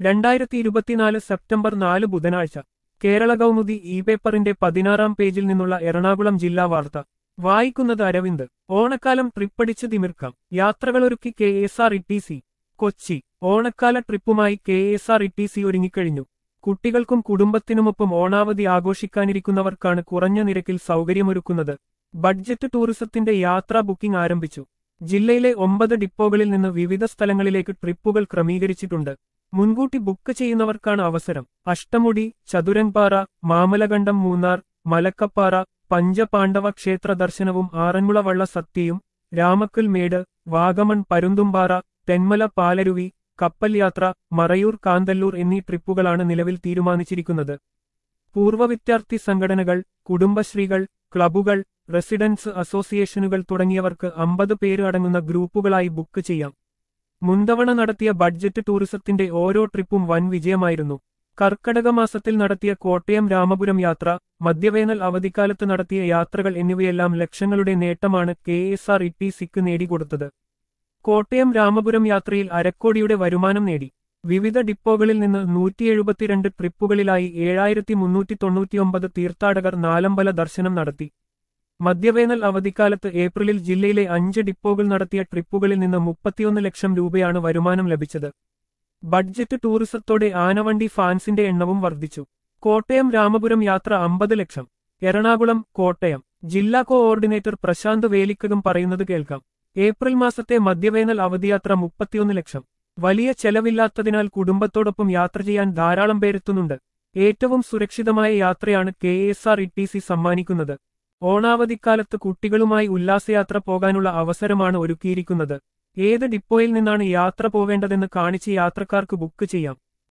രണ്ടായിരത്തി ഇരുപത്തിനാല് സെപ്റ്റംബർ നാല് ബുധനാഴ്ച കേരള കൗമുദി ഇ പേപ്പറിന്റെ പതിനാറാം പേജിൽ നിന്നുള്ള എറണാകുളം ജില്ലാ വാർത്ത വായിക്കുന്നത് അരവിന്ദ് ഓണക്കാലം ട്രിപ്പടിച്ച് തിമിർക്കാം യാത്രകളൊരുക്കി K S R T C Kochi കൊച്ചി ഓണക്കാല ട്രിപ്പുമായി K S R T C സി ഒരുങ്ങിക്കഴിഞ്ഞു കുട്ടികൾക്കും കുടുംബത്തിനുമൊപ്പം ഓണാവധി ആഘോഷിക്കാനിരിക്കുന്നവർക്കാണ് കുറഞ്ഞ നിരക്കിൽ സൗകര്യമൊരുക്കുന്നത് ബഡ്ജറ്റ് ടൂറിസത്തിന്റെ യാത്രാ ബുക്കിംഗ് ആരംഭിച്ചു ജില്ലയിലെ ഒമ്പത് ഡിപ്പോകളിൽ നിന്ന് വിവിധ സ്ഥലങ്ങളിലേക്ക് ട്രിപ്പുകൾ ക്രമീകരിച്ചിട്ടുണ്ട് മുൻകൂട്ടി ബുക്ക് ചെയ്യുന്നവർക്കാണ് അവസരം അഷ്ടമുടി ചതുരൻപാറ മാമലകണ്ഠം മൂന്നാർ മലക്കപ്പാറ പഞ്ചപാണ്ഡവ ക്ഷേത്ര ദർശനവും ആറന്മുള വള്ള സത്യയും രാമക്കൽ മേട് വാഗമൺ പരുന്തുംപാറ തെന്മല പാലരുവി കപ്പൽ യാത്ര മറയൂർ കാന്തല്ലൂർ എന്നീ ട്രിപ്പുകളാണ് നിലവിൽ തീരുമാനിച്ചിരിക്കുന്നത് പൂർവ്വ വിദ്യാർത്ഥി സംഘടനകൾ കുടുംബശ്രീകൾ ക്ലബുകൾ റെസിഡൻസ് അസോസിയേഷനുകൾ തുടങ്ങിയവർക്ക് അമ്പത് പേര് അടങ്ങുന്ന ഗ്രൂപ്പുകളായി ബുക്ക് ചെയ്യാം മുൻതവണ നടത്തിയ ബഡ്ജറ്റ് ടൂറിസത്തിന്റെ ഓരോ ട്രിപ്പും വൻ വിജയമായിരുന്നു കർക്കടക മാസത്തിൽ നടത്തിയ കോട്ടയം രാമപുരം യാത്ര മധ്യവേനൽ അവധിക്കാലത്ത് നടത്തിയ യാത്രകൾ എന്നിവയെല്ലാം ലക്ഷങ്ങളുടെ നേട്ടമാണ് കെ എസ് ആർ ഇ ടി സിക്ക് നേടിക്കൊടുത്തത് കോട്ടയം രാമപുരം യാത്രയിൽ അരക്കോടിയുടെ വരുമാനം നേടി വിവിധ ഡിപ്പോകളിൽ നിന്ന് നൂറ്റി എഴുപത്തിരണ്ട് ട്രിപ്പുകളിലായി ഏഴായിരത്തി മുന്നൂറ്റി തൊണ്ണൂറ്റിയൊമ്പത് തീർത്ഥാടകർ നാലമ്പല ദർശനം നടത്തി മധ്യവേനൽ അവധിക്കാലത്ത് ഏപ്രിലിൽ ജില്ലയിലെ അഞ്ച് ഡിപ്പോകൾ നടത്തിയ ട്രിപ്പുകളിൽ നിന്ന് മുപ്പത്തിയൊന്ന് ലക്ഷം രൂപയാണ് വരുമാനം ലഭിച്ചത് ബഡ്ജറ്റ് ടൂറിസത്തോടെ ആനവണ്ടി ഫാൻസിന്റെ എണ്ണവും വർദ്ധിച്ചു കോട്ടയം രാമപുരം യാത്ര അമ്പത് ലക്ഷം എറണാകുളം കോട്ടയം ജില്ലാ കോഓർഡിനേറ്റർ പ്രശാന്ത് വേലിക്കകം പറയുന്നത് കേൾക്കാം ഏപ്രിൽ മാസത്തെ മധ്യവേനൽ അവധിയാത്ര മുപ്പത്തിയൊന്ന് ലക്ഷം വലിയ ചെലവില്ലാത്തതിനാൽ കുടുംബത്തോടൊപ്പം യാത്ര ചെയ്യാൻ ധാരാളം പേരെത്തുന്നുണ്ട് ഏറ്റവും സുരക്ഷിതമായ യാത്രയാണ് K S R T C സി സമ്മാനിക്കുന്നത് ഓണാവധിക്കാലത്ത് കുട്ടികളുമായി ഉല്ലാസയാത്ര പോകാനുള്ള അവസരമാണ് ഒരുക്കിയിരിക്കുന്നത് ഏത് ഡിപ്പോയിൽ നിന്നാണ് യാത്ര പോവേണ്ടതെന്ന് കാണിച്ച് യാത്രക്കാർക്ക് ബുക്ക് ചെയ്യാം